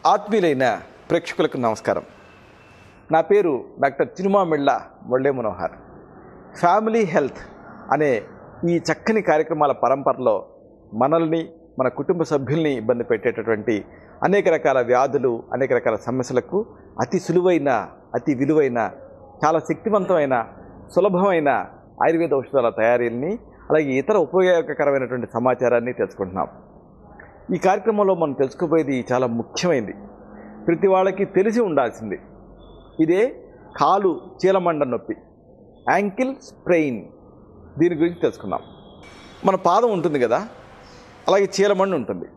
ఆత్మీయులైన ప్రేక్షకులకు నమస్కారం నా పేరు డాక్టర్ చిరుమామిళ్ళ వళ్ళే మనోహర్ ఫ్యామిలీ హెల్త్ అనే ఈ చక్కని కార్యక్రమాల పరంపరలో మనల్ని మన కుటుంబ సభ్యుల్ని ఇబ్బంది పెట్టేటటువంటి అనేక రకాల వ్యాధులు అనేక రకాల సమస్యలకు అతి సులువైన అతి విలువైన చాలా శక్తివంతమైన సులభమైన ఆయుర్వేద ఔషధాల తయారీని అలాగే ఇతర ఉపయోగకరమైనటువంటి సమాచారాన్ని తెలుసుకుంటున్నాం ఈ కార్యక్రమంలో మనం తెలుసుకోబోయేది చాలా ముఖ్యమైనది ప్రతి వాళ్ళకి తెలిసి ఉండాల్సింది ఇదే కాలు చీలమండ నొప్పి యాంకిల్ స్ప్రెయిన్ దీని గురించి తెలుసుకుందాం మన పాదం ఉంటుంది కదా అలాగే చీలమండ ఉంటుంది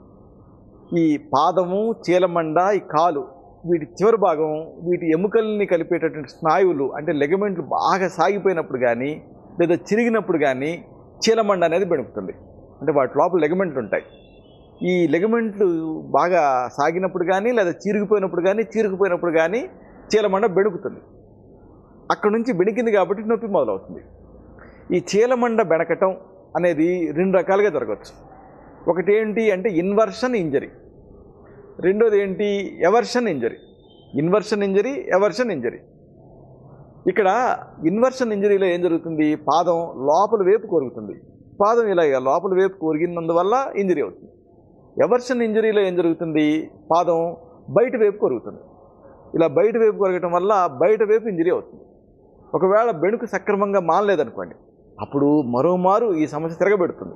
ఈ పాదము చీలమండ ఈ కాలు వీటి చివరి భాగం వీటి ఎముకల్ని కలిపేటటువంటి స్నాయువులు అంటే లెగమెంట్లు బాగా సాగిపోయినప్పుడు కానీ లేదా చిరిగినప్పుడు కానీ చీలమండ అనేది బెణుకుతుంది అంటే వాటి లోపల లెగమెంట్లు ఉంటాయి ఈ లెగమెంట్లు బాగా సాగినప్పుడు కానీ లేదా చీరిగిపోయినప్పుడు కానీ చీరుకుపోయినప్పుడు కానీ చీలమండ బెణుకుతుంది అక్కడ నుంచి బెణికింది కాబట్టి నొప్పి మొదలవుతుంది ఈ చీలమండ బెణకటం అనేది రెండు రకాలుగా జరగవచ్చు ఒకటి ఏంటి అంటే ఇన్వర్షన్ ఇంజరీ రెండోది ఏంటి eversion injury inversion injury eversion injury ఇక్కడ ఇన్వర్షన్ ఇంజరీలో ఏం జరుగుతుంది పాదం లోపల వైపు కొరుగుతుంది పాదం ఇలా లోపల వైపు కొరిగినందువల్ల ఇంజరీ అవుతుంది ఎవర్షన్ ఇంజరీలో ఏం జరుగుతుంది పాదం బయట వైపు కొరుగుతుంది ఇలా బయట వైపు కొరగటం వల్ల బయట వైపు ఇంజరీ అవుతుంది ఒకవేళ బెణుకు సక్రమంగా మానలేదనుకోండి అప్పుడు మరోమారు ఈ సమస్య తిరగబెడుతుంది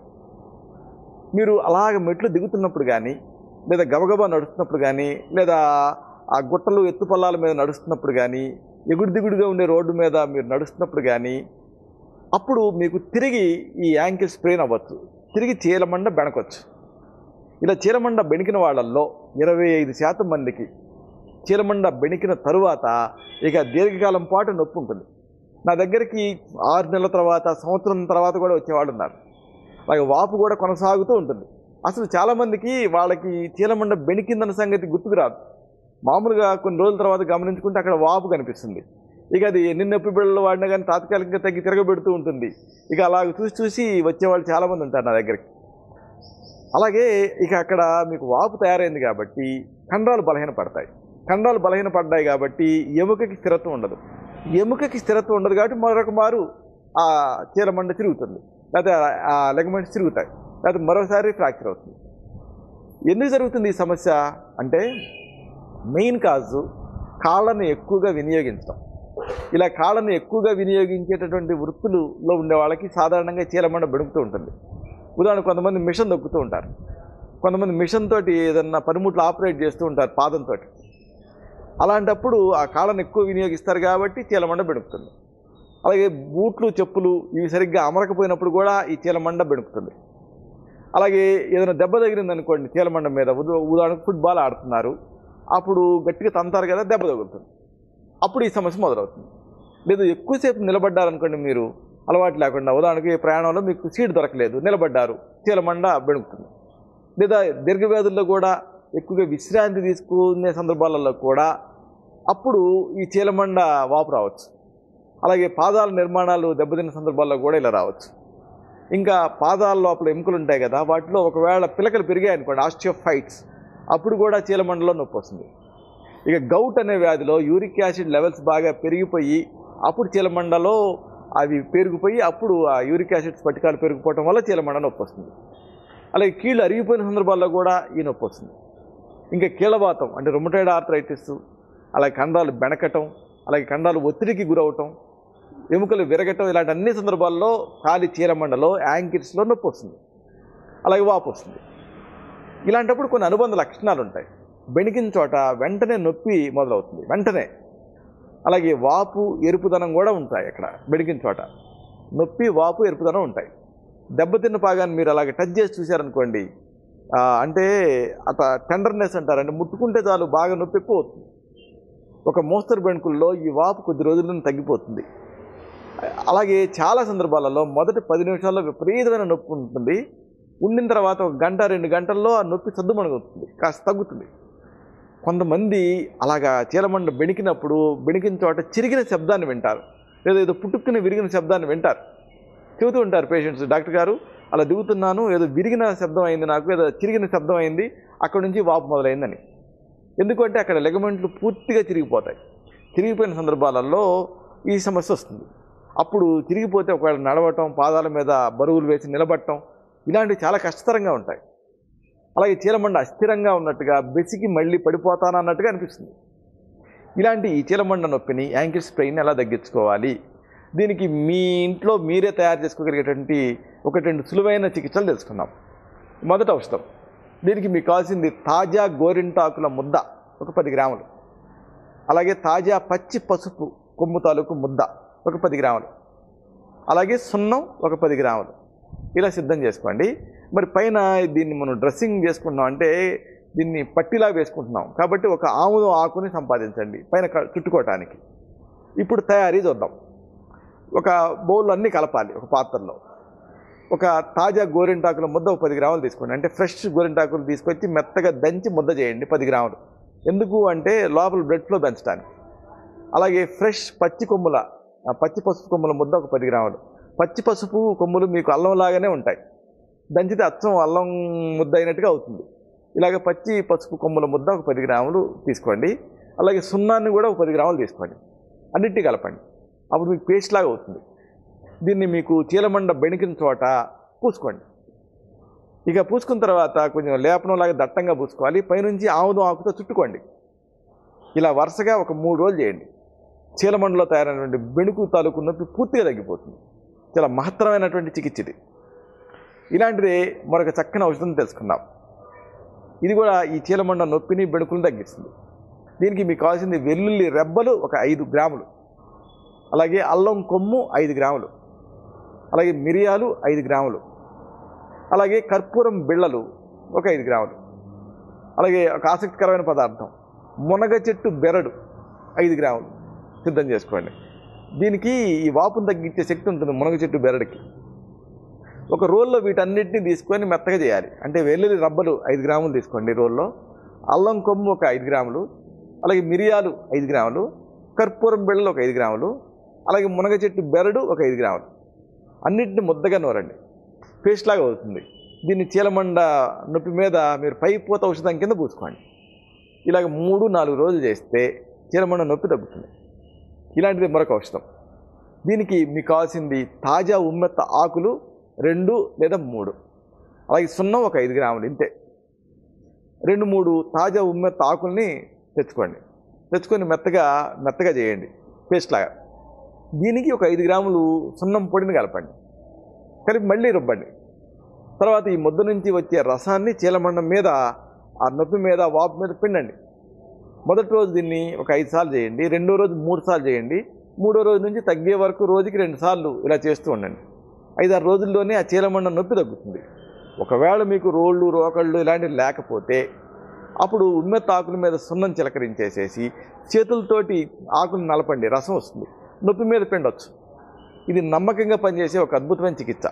మీరు అలాగ మెట్లు దిగుతున్నప్పుడు కానీ లేదా గబగబా నడుస్తున్నప్పుడు కానీ లేదా ఆ గుట్టలు ఎత్తుపల్లాల మీద నడుస్తున్నప్పుడు కానీ ఎగుడు దిగుడుగా ఉండే రోడ్డు మీద మీరు నడుస్తున్నప్పుడు కానీ అప్పుడు మీకు తిరిగి ఈ యాంకిల్ స్ప్రెయిన్ అవ్వచ్చు తిరిగి చీలమండ బెణకొచ్చు ఇలా చీలమండ బెణికిన వాళ్ళల్లో ఇరవై ఐదు శాతం మందికి చీలమండ బెణికిన తరువాత ఇక దీర్ఘకాలం పాటు నొప్పి ఉంటుంది నా దగ్గరికి ఆరు నెలల తర్వాత సంవత్సరం తర్వాత కూడా వచ్చేవాళ్ళు ఉన్నారు అలాగే వాపు కూడా కొనసాగుతూ ఉంటుంది అసలు చాలామందికి వాళ్ళకి చీలమండ బెణికిందన్న సంగతి గుర్తుకు రాదు మామూలుగా కొన్ని రోజుల తర్వాత గమనించుకుంటే అక్కడ వాపు కనిపిస్తుంది ఇక అది ఎన్ని నొప్పి బిళ్ళలు వాడినా కానీ తాత్కాలికంగా తగ్గి తిరగబెడుతూ ఉంటుంది ఇక అలాగ చూసి చూసి వచ్చేవాళ్ళు చాలామంది ఉంటారు నా దగ్గరికి అలాగే ఇక అక్కడ మీకు వాపు తయారైంది కాబట్టి కండరాలు బలహీన పడతాయి కండరాలు బలహీన పడ్డాయి కాబట్టి ఎముకకి స్థిరత్వం ఉండదు ఎముకకి స్థిరత్వం ఉండదు కాబట్టి మరొక మారు ఆ చీలమండ తిరుగుతుంది లేకపోతే ఆ లెగమెంట్స్ తిరుగుతాయి లేకపోతే మరోసారి ఫ్రాక్చర్ అవుతుంది ఎందుకు జరుగుతుంది ఈ సమస్య అంటే మెయిన్ కాజు కాళ్ళను ఎక్కువగా వినియోగించడం ఇలా కాళ్ళను ఎక్కువగా వినియోగించేటటువంటి వృత్తులలో ఉండే వాళ్ళకి సాధారణంగా చీలమండ బెడుకుతూ ఉంటుంది ఉదాహరణ కొంతమంది మిషన్ దొక్కుతూ ఉంటారు కొంతమంది మిషన్ తోటి ఏదన్నా పనిముట్లు ఆపరేట్ చేస్తూ ఉంటారు పాదంతో అలాంటప్పుడు ఆ కాళ్ళను ఎక్కువ వినియోగిస్తారు కాబట్టి చీలమండ బెడుకుతుంది అలాగే బూట్లు చెప్పులు ఇవి సరిగ్గా అమరకపోయినప్పుడు కూడా ఈ చీలమండ బెణుకుతుంది అలాగే ఏదైనా దెబ్బ తగిలింది అనుకోండి చీలమండ మీద ఉదా- ఉదాహరణకు ఫుట్బాల్ ఆడుతున్నారు అప్పుడు గట్టిగా తంతారు కదా దెబ్బ తగులుతుంది అప్పుడు ఈ సమస్య మొదలవుతుంది లేదు ఎక్కువసేపు నిలబడ్డారనుకోండి మీరు అలవాటు లేకుండా ఉదాహరణకి ఈ ప్రయాణంలో మీకు సీట్ దొరకలేదు నిలబడ్డారు చీలమండ బెణుకుతుంది లేదా దీర్ఘవ్యాధుల్లో కూడా ఎక్కువగా విశ్రాంతి తీసుకునే సందర్భాలలో కూడా అప్పుడు ఈ చీలమండ వాపు రావచ్చు అలాగే పాదాల నిర్మాణాలు దెబ్బతిన్న సందర్భాల్లో కూడా ఇలా రావచ్చు ఇంకా పాదాల లోపల ఎముకలు ఉంటాయి కదా వాటిలో ఒకవేళ పిలకలు పెరిగాయి అనుకోండి ఆస్టియోఫైట్స్ అప్పుడు కూడా చీలమండలో నొప్పి వస్తుంది ఇక గౌట్ అనే వ్యాధిలో యూరిక్ యాసిడ్ లెవెల్స్ బాగా పెరిగిపోయి అప్పుడు చీలమండలో అవి పెరిగిపోయి అప్పుడు ఆ యూరిక్ యాసిడ్ స్ఫటికాలు పెరిగిపోవడం వల్ల చీలమండ నొప్పి వస్తుంది అలాగే కీళ్ళు అరిగిపోయిన సందర్భాల్లో కూడా ఈ నొప్పి వస్తుంది ఇంకా కీళ్ళవాతం అంటే రొమటైడ్ ఆర్థరైటిస్ అలాగే కండాలు బెణకటం అలాగే కండాలు ఒత్తిడికి గురవటం ఎముకలు విరగటం ఇలాంటి అన్ని సందర్భాల్లో కాలి చీలమండలో యాంకిల్స్లో నొప్పి వస్తుంది అలాగే వాపు వస్తుంది ఇలాంటప్పుడు కొన్ని అనుబంధ లక్షణాలు ఉంటాయి బెణికిన చోట వెంటనే నొప్పి మొదలవుతుంది వెంటనే అలాగే వాపు ఎరుపుదనం కూడా ఉంటాయి అక్కడ బెణికిన చోట నొప్పి వాపు ఎరుపుదనం ఉంటాయి దెబ్బతిన్న పాగాన్ని మీరు అలాగే టచ్ చేసి చూశారనుకోండి ఆ, అంటే అత టెండర్నెస్ అంటారు అంటే ముట్టుకుంటే చాలు బాగా నొప్పి ఎక్కువ అవుతుంది ఒక మోస్తరు బెణుకుల్లో ఈ వాపు కొద్ది రోజులను తగ్గిపోతుంది అలాగే చాలా సందర్భాలలో మొదటి పది నిమిషాల్లో విపరీతమైన నొప్పి ఉంటుంది ఉండిన తర్వాత ఒక గంట రెండు గంటల్లో ఆ నొప్పి సద్దుమణుగుతుంది కాస్త తగ్గుతుంది కొంతమంది అలాగా చీలమండ బెణికినప్పుడు బెణికిన చోట చిరిగిన శబ్దాన్ని వింటారు లేదా ఏదో పుట్టుక్కుని విరిగిన శబ్దాన్ని వింటారు చెబుతూ ఉంటారు పేషెంట్స్ డాక్టర్ గారు అలా దిగుతున్నాను ఏదో విరిగిన శబ్దం అయింది నాకు ఏదో చిరిగిన శబ్దం అయింది అక్కడ నుంచి వాపు మొదలైందని ఎందుకంటే అక్కడ లెగమెంట్లు పూర్తిగా చిరిగిపోతాయి చిరిగిపోయిన సందర్భాలలో ఈ సమస్య వస్తుంది అప్పుడు చిరిగిపోతే ఒకవేళ నడవటం పాదాల మీద బరువులు వేసి నిలబడటం ఇలాంటివి చాలా కష్టతరంగా ఉంటాయి అలాగే చీలమండ అస్థిరంగా ఉన్నట్టుగా బెసికి మళ్ళీ పడిపోతానన్నట్టుగా అనిపిస్తుంది ఇలాంటి ఈ చీలమండ నొప్పిని యాంకిల్ స్ప్రెయిన్ ఎలా తగ్గించుకోవాలి దీనికి మీ ఇంట్లో మీరే తయారు చేసుకోగలిగేటువంటి ఒకటి రెండు సులువైన చికిత్సలు తెలుసుకుందాం మొదట ఔషధం దీనికి మీకు కావాల్సింది తాజా గోరింటాకుల ముద్ద ఒక పది గ్రాములు అలాగే తాజా పచ్చి పసుపు కొమ్ము తాలూకు ముద్ద ఒక పది గ్రాములు అలాగే సున్నం ఒక పది గ్రాములు ఇలా సిద్ధం చేసుకోండి మరి పైన దీన్ని మనం డ్రెస్సింగ్ చేసుకుంటున్నాం అంటే దీన్ని పట్టిలా వేసుకుంటున్నాం కాబట్టి ఒక ఆముదం ఆకుని సంపాదించండి పైన క- చుట్టుకోవటానికి ఇప్పుడు తయారీ చూద్దాం ఒక బౌల్ అన్నీ కలపాలి ఒక పాత్రలో ఒక తాజా గోరింటాకుల ముద్ద ఒక పది గ్రాములు తీసుకోండి అంటే ఫ్రెష్ గోరింటాకులు తీసుకొచ్చి మెత్తగా దంచి ముద్ద చేయండి పది గ్రాములు ఎందుకు అంటే లోపల బ్లడ్ ఫ్లో పెంచడానికి అలాగే ఫ్రెష్ పచ్చి కొమ్ముల ఆ పచ్చి పసుపు కొమ్ముల ముద్ద ఒక పది గ్రాములు పచ్చి పసుపు కొమ్ములు మీకు అల్లం లాగానే ఉంటాయి దంచితే అచ్చం అల్లం ముద్ద అయినట్టుగా అవుతుంది ఇలాగ పచ్చి పసుపు కొమ్ముల ముద్ద ఒక పది గ్రాములు తీసుకోండి అలాగే సున్నాన్ని కూడా ఒక పది గ్రాములు తీసుకోండి అన్నింటినీ కలపండి అప్పుడు మీకు పేస్ట్ లాగా అవుతుంది దీన్ని మీకు చీలమండ బెణికిన చోట పూసుకోండి ఇక పూసుకున్న తర్వాత కొంచెం లేపనంలాగా దట్టంగా పూసుకోవాలి పైనుంచి ఆముదం ఆకుతో చుట్టుకోండి ఇలా వరుసగా ఒక మూడు రోజులు చేయండి చీలమండలో తయారైనటువంటి బెణుకు తాలూకు నొప్పి పూర్తిగా తగ్గిపోతుంది చాలా మహత్తరమైనటువంటి చికిత్స ఇది ఇలాంటిది మరొక చక్కని ఔషధం తెలుసుకుందాం ఇది కూడా ఈ చీలమండ నొప్పిని బెణుకులను తగ్గిస్తుంది దీనికి మీకు కావాల్సింది వెల్లుల్లి రెబ్బలు ఒక ఐదు గ్రాములు అలాగే అల్లం కొమ్ము ఐదు గ్రాములు అలాగే మిరియాలు ఐదు గ్రాములు అలాగే కర్పూరం బిళ్ళలు ఒక ఐదు గ్రాములు అలాగే ఒక ఆసక్తికరమైన పదార్థం మునగ చెట్టు బెరడు ఐదు గ్రాములు సిద్ధం చేసుకోండి దీనికి ఈ వాపును తగ్గించే శక్తి ఉంటుంది మునగ చెట్టు బెరడుకి ఒక రోల్లో వీటన్నిటిని తీసుకొని మెత్తగా చేయాలి అంటే వెల్లుల్లి రబ్బలు ఐదు గ్రాములు తీసుకోండి రోల్లో అల్లం కొమ్ము ఒక ఐదు గ్రాములు అలాగే మిరియాలు ఐదు గ్రాములు కర్పూరం బిళ్ళలు ఒక ఐదు గ్రాములు అలాగే మునగ చెట్టు బెరడు ఒక ఐదు గ్రాములు అన్నిటిని ముద్దగా నూరండి పేస్ట్ లాగా అవుతుంది దీన్ని చీలమండ నొప్పి మీద మీరు పై పూత ఔషధం కింద పూసుకోండి ఇలాగ మూడు నాలుగు రోజులు చేస్తే చీలమండ నొప్పి తగ్గుతుంది ఇలాంటిది మరొక ఔషధం దీనికి మీకు కావాల్సింది తాజా ఉమ్మెత్త ఆకులు రెండు లేదా మూడు అలాగే సున్నం ఒక ఐదు గ్రాములు ఇంతే రెండు మూడు తాజా ఉమ్మెత్త ఆకుల్ని తెచ్చుకోండి తెచ్చుకొని మెత్తగా మెత్తగా చేయండి పేస్ట్ లాగా దీనికి ఒక ఐదు గ్రాములు సున్నం పొడిని కలపండి కలిపి మళ్ళీ రుబ్బండి తర్వాత ఈ ముద్ద నుంచి వచ్చే రసాన్ని చీలమండం మీద ఆ నొప్పి మీద వాపు మీద పిండండి మొదటి రోజు దీన్ని ఒక ఐదు సార్లు చేయండి రెండో రోజు మూడు సార్లు చేయండి మూడో రోజు నుంచి తగ్గే వరకు రోజుకి రెండు సార్లు ఇలా చేస్తూ ఉండండి ఐదారు రోజుల్లోనే ఆ చీలమండం నొప్పి తగ్గుతుంది ఒకవేళ మీకు రోళ్ళు రోకళ్ళు ఇలాంటివి లేకపోతే అప్పుడు ఉమ్మెత్త ఆకుల మీద సున్నం చిలకరించేసేసి చేతులతోటి ఆకులు నలపండి రసం వస్తుంది నొప్పి మీద పిండొచ్చు ఇది నమ్మకంగా పనిచేసే ఒక అద్భుతమైన చికిత్స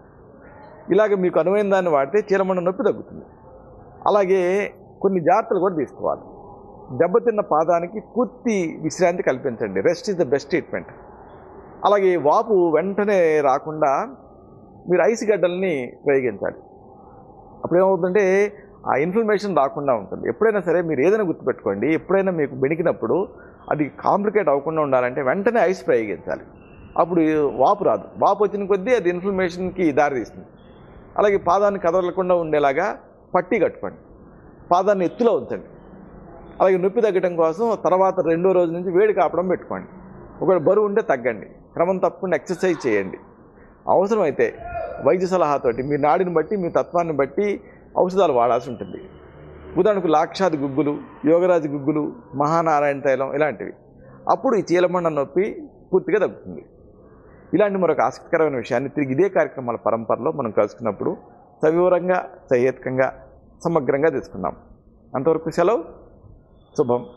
ఇలాగ మీకు అనువైన దాన్ని వాడితే చీలమండ నొప్పి తగ్గుతుంది అలాగే కొన్ని జాగ్రత్తలు కూడా తీసుకోవాలి దెబ్బతిన్న పాదానికి పూర్తి విశ్రాంతి కల్పించండి rest is the best treatment అలాగే వాపు వెంటనే రాకుండా మీరు ఐస్ గడ్డల్ని ప్రయోగించాలి అప్పుడు ఏమవుతుందంటే ఆ ఇన్ఫ్లమేషన్ రాకుండా ఉంటుంది ఎప్పుడైనా సరే మీరు ఏదైనా గుర్తుపెట్టుకోండి ఎప్పుడైనా మీకు బెణికినప్పుడు అది కాంప్లికేట్ అవ్వకుండా ఉండాలంటే వెంటనే ఐస్ ప్రయోగించాలి అప్పుడు వాపు రాదు వాపు వచ్చిన కొద్దీ అది ఇన్ఫ్లమేషన్కి దారితీస్తుంది అలాగే పాదాన్ని కదలకుండా ఉండేలాగా పట్టీ కట్టుకోండి పాదాన్ని ఎత్తులో ఉంచండి అలాగే నొప్పి తగ్గడం కోసం తర్వాత రెండో రోజు నుంచి వేడి కాపడం పెట్టుకోండి ఒకవేళ బరువు ఉంటే తగ్గండి క్రమం తప్పకుండా ఎక్సర్సైజ్ చేయండి అవసరమైతే వైద్య సలహాతోటి మీ నాడిని బట్టి మీ తత్వాన్ని బట్టి ఔషధాలు వాడాల్సి ఉంటుంది ఉదాహరణకు లాక్షాది గుగ్గులు యోగరాజు గుగ్గులు మహానారాయణ తైలం ఇలాంటివి అప్పుడు ఈ చీలమండ నొప్పి పూర్తిగా తగ్గుతుంది ఇలాంటి మరొక ఆసక్తికరమైన విషయాన్ని తిరిగి ఇదే కార్యక్రమాల పరంపరలో మనం కలుసుకున్నప్పుడు సవివరంగా సహేతుకంగా సమగ్రంగా తీసుకున్నాం అంతవరకు సెలవు శుభం